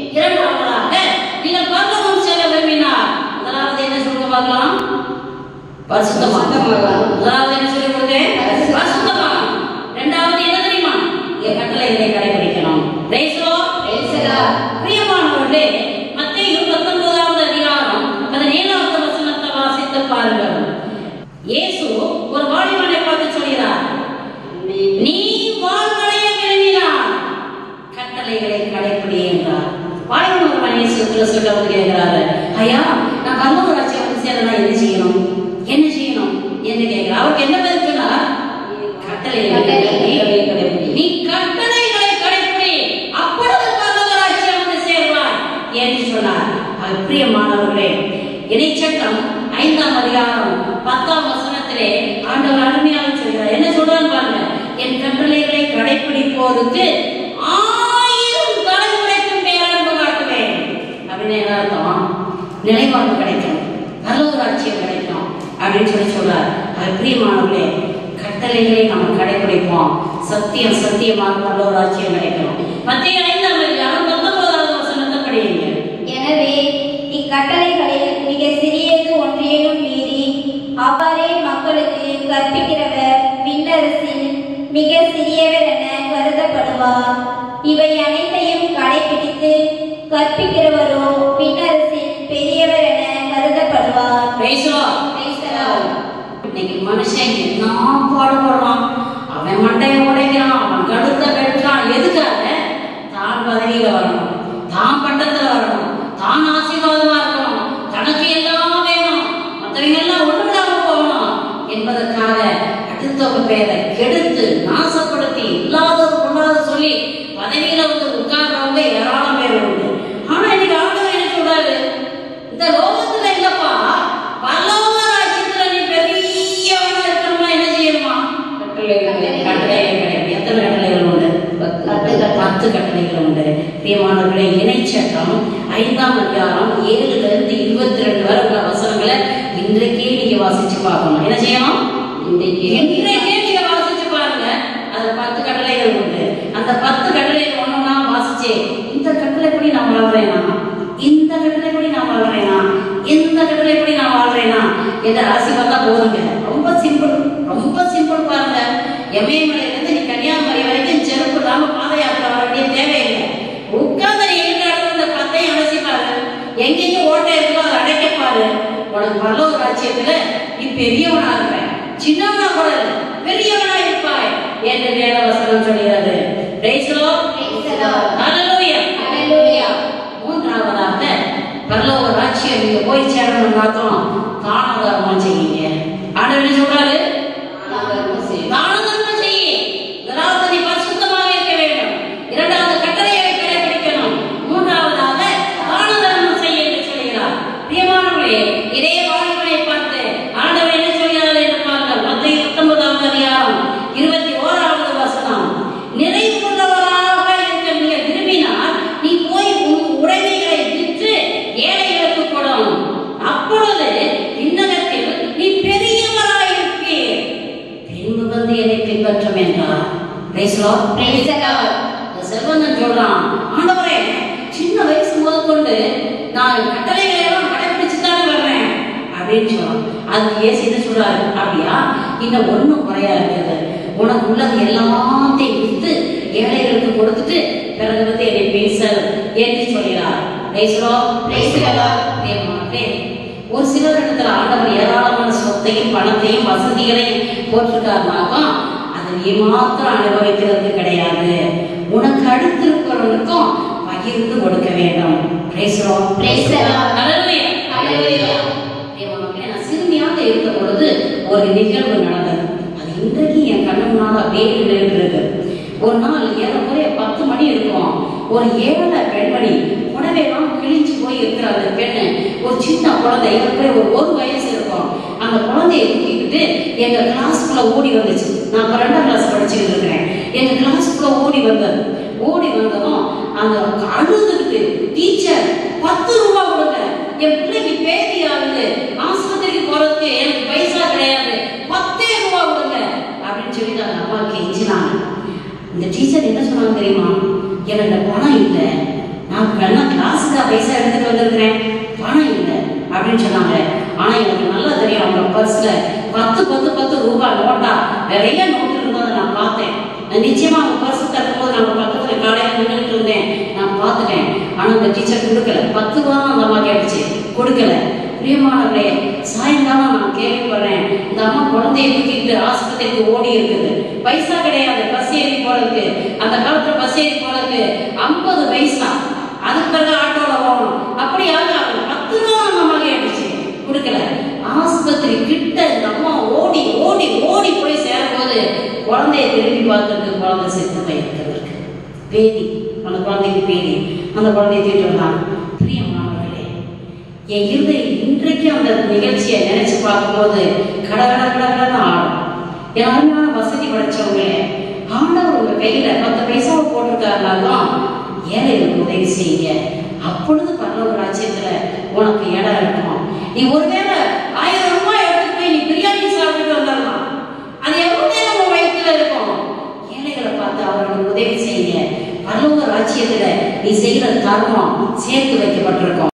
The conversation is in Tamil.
இரண்டாவதாக நீங்கள் பரலோகம் செல்ல விரும்பினார் முதலாவது என்ன சொல்லுங்க பார்க்கலாம் பரிசுத்தமாக முதலாவது என்ன சொல்லி கொடுத்தேன் பரிசுத்தமாக இரண்டாவது என்ன தெரியுமா இங்க கட்டளைகளை கடைபிடிக்கணும் Praise the Lord. பிரியமானவர்களே மத்தேயு 19வது அதிகாரம் 17வது வசனத்தை வாசித்து பாருங்கள் இயேசு ஒரு வாலிபனை பார்த்து சொல்கிறார் நீ வாழ்வடைய விரும்பினார் கட்டளைகளை கடைப்பிடி என்றார் வாலிபன் ஒரு மனித சுற்று சொல்ல வந்து கேட்கிறாரு ஐயா நான் பரலோக ராஜ்யம் வந்து சேரனா என்ன செய்யணும் என்ன செய்யணும் என்று கேட்கிறார் அவருக்கு என்ன பதில் சொன்னார் கட்டளைகளை கடைப்பிடி. நீ கட்டளைகளை கடைப்பிடி அப்பொழுது பரலோக ராஜ்யம் வந்து சேர்வாய் என்று சொன்னார் அவர் பிரியமானவர்களே இணைச்சட்டம் ஐந்தாம் அதிகாரம் பத்தாம் வசனத்திலே ஆண்டவர் அருமையாக சொல்கிறார் என்ன சொல்றாரு பாருங்க என் கட்டளைகளை கடைப்பிடிப்போருக்கு ஆயிரம் தலைமுறைக்கும் பேரன்பு காட்டுவேன் அப்படின்னு என்ன அர்த்தம் நிலைவாழ்வு கிடைக்கும் பரலோக ராஜ்யம் கிடைக்கும் அப்படின்னு சொல்லி சொல்றார் அது பிரியமானவர்களே கட்டளைகளை நம்ம கடைபிடிப்போம் சத்தியம் சத்தியமாக பரலோக ராஜ்யம் கிடைக்கும் மத்திய ஐந்தாம் அதிகாரம் பத்தொன்பதாவது வசனத்தை படியுங்க எனவே இக்கட்டளைகளில் மிக சிறியது ஒன்றையும் மீறி அவரே மக்களுக்கு கற்பிக்கிறவர் விண்ணரசில் மிக சிறியவர் என கருதப்படுவார் இவை அனைத்தையும் கடைபிடித்து கற்பிக்கிறவரோ விண்ணரசில் பெரியவர் என கருதப்படுவார் Praise the Lord. Praise the Lord. இன்னைக்கு மனுஷன் என்ன பாடுபடுறான் அவன் மண்டையை உடைக்கிறான் அவன் கழுத்தை வெட்டுறான் எதுக்காக தான் பதவியில வரணும் தான் பண்டத்துல வரணும் தான் ஆசீர்வாதமா இருக்கணும் தனக்கு எல்லாம் வேணும் மற்றவங்க எல்லாம் ஒண்ணுடாம போகணும் என்பதற்காக அடுத்தவங்க பேரை கெடுத்து நாசப்படுத்தி இல்லாதது கொண்டாத சொல்லி பதவியில வந்து உட்கார்றவங்க ஏராளம் பேர் உண்டு ஆனா இன்னைக்கு ஆண்டவர் என்ன சொல்றாரு இந்த லோகத்துல இல்லப்பா பரலோக ராஜ்யத்துல நீ பெரியவனா இருக்கணும்னா என்ன செய்யணுமா கட்டளைகள் கிடையாது எத்தனை கட்டளைகள் உண்டு பத்து கட்டளைகள் உண்டு பிரியமானவர்களே இணைச்சட்டம் ஐந்தாம் அதிகாரம் ஏழுல இருந்து இருபத்தி ரெண்டு வரை உள்ள வசனங்களை இன்றைக்கே நீங்க வாசிச்சு பார்க்கணும் என்ன செய்யணும் இன்றைக்கே நீங்க வாசிச்சு பாருங்க அதுல பத்து கட்டளைகள் உண்டு அந்த பத்து கட்டளைகள் ஒண்ணுன்னா வாசிச்சு இந்த கட்டளைப்படி நான் வாழ்றேனா இந்த கட்டளைப்படி நான் வாழ்றேனா இந்த கட்டளைப்படி நான் வாழ்றேனா என்ற ராசி பார்த்தா போதுங்க ரொம்ப சிம்பிள் ரொம்ப சிம்பிள் பாருங்க எமயமலையில இருந்து நீ கன்னியாகுமரி வரைக்கும் செருப்பு இல்லாம பாத யாத்திரை வர வேண்டிய தேவையில்லை உட்கார்ந்து நீ இருக்கிற இடத்துல இந்த பத்தையும் அலசி பாரு எங்கெங்க ஓட்டை இருக்கோ அதை அடைக்க பாரு உனக்கு பரலோக ராஜ்யத்துல நீ பெரியவனா இருப்ப சின்னவனா கூட இல்ல பெரியவனா இருப்பாய் என்று வேத வசனம் சொல்கிறது Praise the Lord. Praise the Lord. Hallelujah. Hallelujah. மூன்றாவதாக பரலோக ராஜ்யம் நீங்க போய் சேரணும் பார்த்தோம் தான தர்மம் செய்யுங்க ஆண்டவர் என்ன சொல்றாரு தான தர்மம் செய்ய முதலாவது நீ பரிசுத்தமாக இருக்க வேண்டும் இரண்டாவது கட்டளைகளை கடைபிடிக்கணும் மூன்றாவதாக தான தர்மம் செய்ய என்று சொல்கிறார் பிரியமானவர்களே இதே வாலிபனை பார்த்து ஆண்டவர் என்ன சொல்கிறார் என்று பாருங்கள் மத்திய பத்தொன்பதாவது அதிகாரம் இருபத்தி ஓராவது வசனம் நிறைவுள்ளவராக இருக்க நீ விரும்பினால் நீ போய் உன் உடைமைகளை விற்று ஏழைகளுக்கு கொடும் அப்பொழுது விண்ணகத்தில் நீ பெரியவராயிருப்பீர் பின்பு வந்து என்னை பின்பற்றும் என்றார் Praise the Lord. Praise the Lord. இந்த செல்வந்தன் சொல்றான் ஆண்டவரே சின்ன வயசு முதற்கொண்டு நான் கட்டளைகளை எல்லாம் கடைபிடிச்சு தானே வர்றேன் அப்படின்னு சொல்றான் அது ஏசு என்ன சொல்றாரு அப்படியா இன்னும் ஒண்ணும் குறையா இருக்குது உனக்கு உள்ளது எல்லாத்தையும் வித்து ஏழைகளுக்கு கொடுத்துட்டு பிறகு வந்து என்னை பேசல் என்று சொல்கிறார் Praise the Lord. Praise the Lord. தேவனாலே, ஒரு சிலர் இடத்துல ஆண்டவர் ஏராளமான சொத்தையும் பணத்தையும் வசதிகளையும் போட்டிருக்காருனாக்கா அதை நீ மாத்திரம் அனுபவிக்கிறது கிடையாது உனக்கு அடுத்து இருக்கிறவனுக்கும் பகிர்ந்து கொடுக்க வேண்டும் Praise the Lord. Praise the Lord. Hallelujah. Hallelujah. தேவனாலே, நான் சிறுமியாக இருந்த பொழுது ஒரு நிகழ்வு நடந்தது அது இன்றைக்கு என் கண்ணு முன்னால் அப்படியே நின்றுட்டு ஒரு நாள் ஏறக்குறைய பத்து மணி இருக்கும் ஒரு ஏழை பெண்மணி புடவையெல்லாம் கிழிச்சு போய் இருக்கிற அந்த பெண்ணு ஒரு சின்ன குழந்தை ஏறக்குறைய ஒரு ஒரு வயசு இருக்கும் அந்த குழந்தையை தூக்கிக்கிட்டு எங்க கிளாஸ்க்குள்ள ஓடி வந்துச்சு நான் இப்போ ரெண்டாம் கிளாஸ் படிச்சுக்கிட்டு இருக்கிறேன் எங்க கிளாஸ்க்குள்ள ஓடி வந்தது ஓடி வந்ததும் அந்த அழுதுகிட்டு டீச்சர் பத்து ரூபா கொடுங்க என் பிள்ளைக்கு பேதி ஆகுது ஆஸ்பத்திரிக்கு போறதுக்கு எனக்கு பைசா கிடையாது பத்தே ரூபா கொடுங்க அப்படின்னு சொல்லி அந்த அம்மா கெஞ்சினாங்க இந்த டீச்சர் என்ன சொன்னாங்க தெரியுமா என்கிட்ட பணம் இல்லை நான் வேணா அப்படின்னு சொன்னாங்க ஆனா எனக்கு நல்லா தெரியும் அவங்க பர்ஸ்ல பத்து பத்து பத்து ரூபாய் நோட்டா நிறைய நோட்டு இருந்ததை நான் பார்த்தேன் நான் நிச்சயமா அவங்க பர்ஸ் தட்டும்போது நாங்க பக்கத்துல காலையில நின்றுட்டு இருந்தேன் நான் பார்த்துட்டேன் ஆனா அந்த டீச்சர் கொடுக்கல பத்து ரூபா தான் அந்த அம்மா கேட்டுச்சு கொடுக்கல பிரியமானவர்களே சாயங்காலம் நான் கேள்விப்படுறேன் இந்த அம்மா குழந்தைய தூக்கிட்டு ஆஸ்பத்திரிக்கு ஓடி இருக்குது பைசா கிடையாது பஸ் ஏறி போறதுக்கு அந்த காலத்துல பஸ் ஏறி போறதுக்கு ஐம்பது பைசா அதுக்கு பிறகு ஆட்டோல போகணும் அப்படியாக அவங்க பத்து ரூபா அந்த அம்மா கேட்டுச்சு கொடுக்கல ஆஸ்பத்திரி கிட்ட இந்த அம்மா ஓடி ஓடி ஓடி போய் சேரும்போது குழந்தைய திரும்பி பார்த்துட்டு குழந்தை செத்து பயிர்க்கிறது பேதி அந்த குழந்தைக்கு பேதி அந்த குழந்தைய தூக்கிட்டு வந்தாங்க பிரியமானவர்களே என் இருதயம் இன்றைக்கு அந்த நிகழ்ச்சியை நினைச்சு பார்க்கும்போது கட கட கட கடன்னு ஆடும் என் அருமையான வசதி படைச்சவங்களே ஆண்டவர் உங்க கையில பத்து பைசாவை போட்டிருக்காருனாலும் ஏழைகளுக்கு உதவி செய்யுங்க அப்பொழுது பரலோக ராஜ்யத்துல உனக்கு இடம் இருக்கும் நீ ஒருவேளை ஆயிரம் ரூபாய் எடுத்துட்டு போய் நீ பிரியாணி சாப்பிட்டுட்டு வந்துடலாம் அது எவ்வளவு நேரம் உன் வயிற்றுல இருக்கும் ஏழைகளை பார்த்து அவர்களுக்கு உதவி செய்யுங்க பரலோக ராஜ்யத்துல நீ செய்யற கர்மம் சேர்த்து வைக்கப்பட்டிருக்கும்